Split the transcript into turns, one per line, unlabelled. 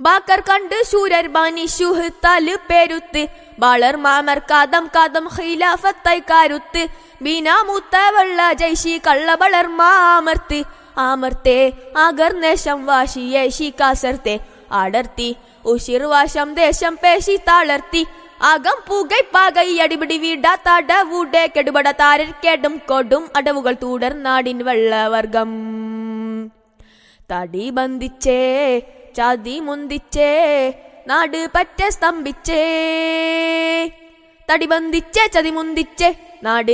ബാക്കർ കണ്ട് ശൂരർ ബാനി ശുഹത്താല് പെരുത്ത് ബാളർ മാമർ കാതം കാതം ഖിലാഫത്തായി കാരുത്ത് ബീനാമൂത്ത വെള്ള ജയ്ഷി കള്ളബളർ മാമർത്ത് ആമർത്തെ ആകർന്നേശം വാശിയേശി കാസർത്തെ അടർത്തി ഉഷിർവാശം ദേശം പേശി താളർത്തി അകം പുകൈ പാകൈ അടിപിടി വീടാത്തടവൂടെ കെടുപട താരർ കെടും കൊടും അടവുകൾ തുടർനാടിൻ വെള്ളവർഗം തടി ബന്ധിച്ചേ ചതി മുന്തിച്ചേ നാട് പറ്റ സ്തംഭിച്ചേ തടി ബന്ധിച്ചേ ചതി മുന്തിച്ചേ നാട്